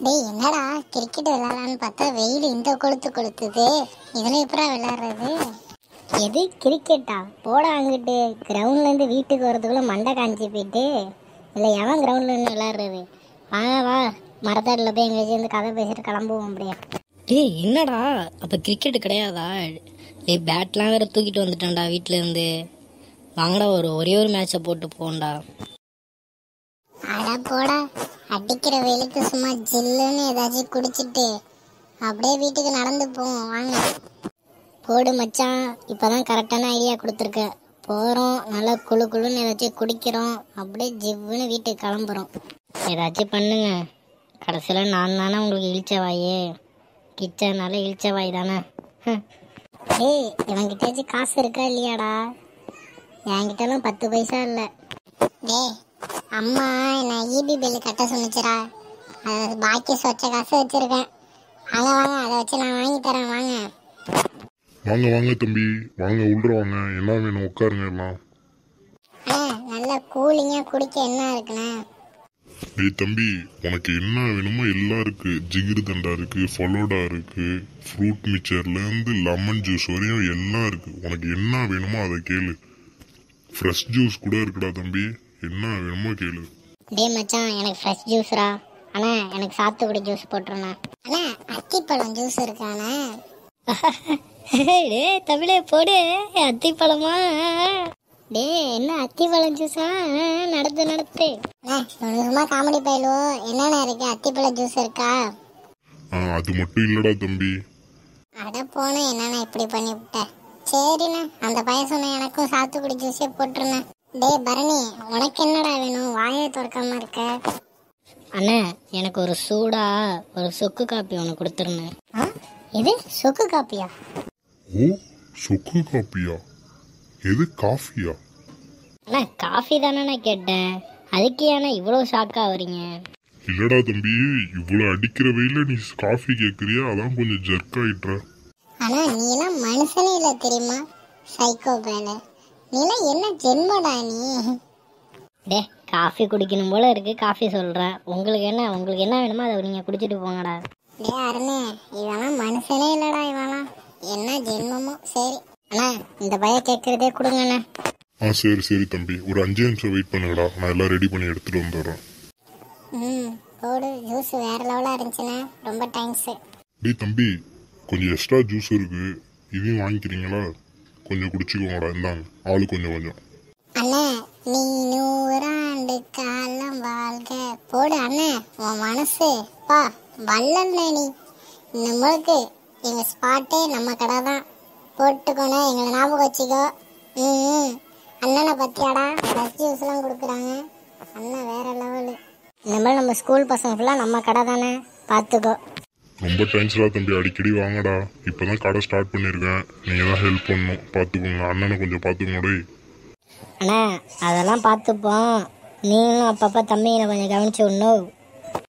டேய் என்னடா கிரிக்கெட் விளையாடலான்னு பார்த்தா வெயில் இந்த கொளுத்து கொளுத்துது இதுல எப்படா விளையாடுறது எது கிரிக்கெட்டா போடா அங்கிட்டு கிரவுண்ட்ல இருந்து வீட்டுக்கு வரதுக்குள்ள மண்டை காஞ்சி போயிட்டு இல்லை எவன் கிரவுண்ட்ல இருந்து விளையாடுறது வாங்க வா மரத்தடியில் போய் எங்கேயாச்சும் இருந்து கதை பேசிட்டு கிளம்புவோம் அப்படியே டேய் என்னடா அப்போ கிரிக்கெட் கிடையாதா டேய் பேட்லாம் வேற தூக்கிட்டு வந்துட்டேன்டா வீட்ல இருந்து வாங்கடா ஒரு ஒரே ஒரு மேட்சை போட்டு போண்டா அட போடா அடிக்கிற வெயிலுக்கு சும்மா ஜில்லுன்னு ஏதாச்சும் குடிச்சிட்டு அப்படியே வீட்டுக்கு நடந்து போவோம் வாங்க போடு மச்சான் இப்பதான் கரெக்டான ஐடியா கொடுத்துருக்க போகிறோம் நல்லா குளு குளுன்னு ஏதாச்சும் குடிக்கிறோம் அப்படியே ஜிவ்வுன்னு வீட்டுக்கு கிளம்புறோம் ஏதாச்சும் பண்ணுங்க கடைசியில் நான் தானே உங்களுக்கு இழிச்ச வாயே கிச்சனால இழிச்ச வாய் தானே ஹம். ஏய் இவன்கிட்டயாச்சும் காசு இருக்கா இல்லையாடா என்கிட்டலாம் பத்து பைசா இல்லை டேய் அம்மா நான் இபி பில்லு கட்ட சொன்னிச்சுடா அது பாக்கி சொச்ச காசு வச்சிருக்கேன் வாங்க வாங்க அதை வச்சு நான் வாங்கி தரேன் வாங்க வாங்க வாங்க தம்பி வாங்க உள்ள வாங்க என்ன வேணும் உட்காருங்க எல்லாம் அண்ணா நல்ல கூலிங்காக குடிக்க என்ன இருக்குண்ணே டேய் தம்பி உனக்கு என்ன வேணுமோ எல்லாம் இருக்கு ஜிகிரு தண்டா இருக்கு ஃபலோடா இருக்கு ஃப்ரூட் மிக்சர்ல இருந்து லெமன் ஜூஸ் வரையும் எல்லாம் இருக்கு உனக்கு என்ன வேணுமோ அதை கேளு ஃப்ரெஷ் ஜூஸ் கூட இருக்குடா தம்பி என்ன வேணுமோ கேளு டேய் மச்சான் எனக்கு ஃப்ரெஷ் ஜூஸ்ரா அண்ணா எனக்கு சாத்துக்குடி ஜூஸ் போட்டுருண்ணா அண்ணா அத்திப்பழம் ஜூஸ் இருக்காண்ணே டேய் தமிழே போடு அத்திப்பழமா டேய் என்ன அத்திப்பழம் ஜூஸா நடத்து நடத்து அண்ணா இவனுக்கு சும்மா காமெடி பயிலோ என்னென்ன இருக்கு அத்திப்பழம் ஜூஸ் இருக்கா ஆ, அது மட்டும் இல்லடா தம்பி அட போன என்னண்ணா இப்படி பண்ணி விட்ட சரிண்ணே அந்த பையன் சொன்ன எனக்கும் சாத்துக்குடி ஜூஸே போட்டுருண்ணே டேய் பரணி உனக்கு என்னடா வேணும் வாயை திறக்காம இருக்க அண்ணா எனக்கு ஒரு சூடா ஒரு சொக்கு காப்பி ஒன்று கொடுத்துருந்தேன் ஆ? இது சொக்கு காப்பியா ஓ சொக்கு காப்பியா எது காஃபியா அண்ணா காஃபி தானே கேட்டேன் அதுக்கு ஏன்னா இவ்வளோ ஷாக்காக வரீங்க இல்லடா தம்பி இவ்வளவு அடிக்கிற வெயில நீ காஃபி கேக்குறியா அதான் கொஞ்சம் ஜர்க் ஆயிட்டுற ஆனா நீ எல்லாம் மனுஷனே இல்ல தெரியுமா சைக்கோ பேல நீ எல்லாம் என்ன ஜென்மடா நீ டே காஃபி குடிக்கணும் போல இருக்கு காஃபி சொல்கிறேன் உங்களுக்கு என்ன உங்களுக்கு என்ன வேணுமோ அதை நீங்கள் குடிச்சிட்டு போங்கடா டேய் அருணே இவெல்லாம் மனுஷனே இல்லடா இவெல்லாம் என்ன ஜென்மமோ சரி அண்ணா இந்த பையன் கேட்கறதே கொடுங்கண்ணே ஆ சரி சரி தம்பி ஒரு அஞ்சு நிமிஷம் வெயிட் பண்ணுங்கடா நான் எல்லாம் ரெடி பண்ணி எடுத்துட்டு வந்துடுறேன் ம் போடு ஜூஸ் வேற லெவலா இருந்துச்சுண்ணே ரொம்ப தேங்க்ஸ் டேய் தம்பி கொஞ்சம் எக்ஸ்ட்ரா ஜூஸ் இருக்கு இதையும் வாங்கிக்கிறீங்களா கொஞ்சம் குடிச்சுக்கோங்கடா இந்தாங்க ஆளு கொஞ்சம் கொஞ்சம் அண்ணே நீ நூறாண்டு காலம் வாழ்க போடு அண்ணே உன் மனசு பா வல்லண்ணே நீ நம்மளுக்கு எங்க ஸ்பாட்டே நம்ம கடை தான் போட்டுக்கோண்ணே எங்களை ஞாபகம் வச்சுக்கோ ம் ம். அண்ணனை பத்தியாடா ஃப்ரெஷ் ஜூஸ்லாம் கொடுக்குறாங்க அண்ணன் வேற லெவலு இந்த மாதிரி நம்ம ஸ்கூல் பசங்க ஃபுல்லாக நம்ம கடை தானே பார்த்துக்கோ ரொம்ப தேங்க்ஸ்டா தம்பி அடிக்கடி வாங்கடா இப்பதான் கடை ஸ்டார்ட் பண்ணியிருக்கேன் நீங்க தான் ஹெல்ப் பண்ணணும் பார்த்துக்கோங்க அண்ணனை கொஞ்சம் பார்த்துக்கோங்க டேய் அண்ணா அதெல்லாம் பார்த்துப்போம் நீங்களும் அப்பப்போ தம்பிங்களை கொஞ்சம் கவனிச்சு விடணும்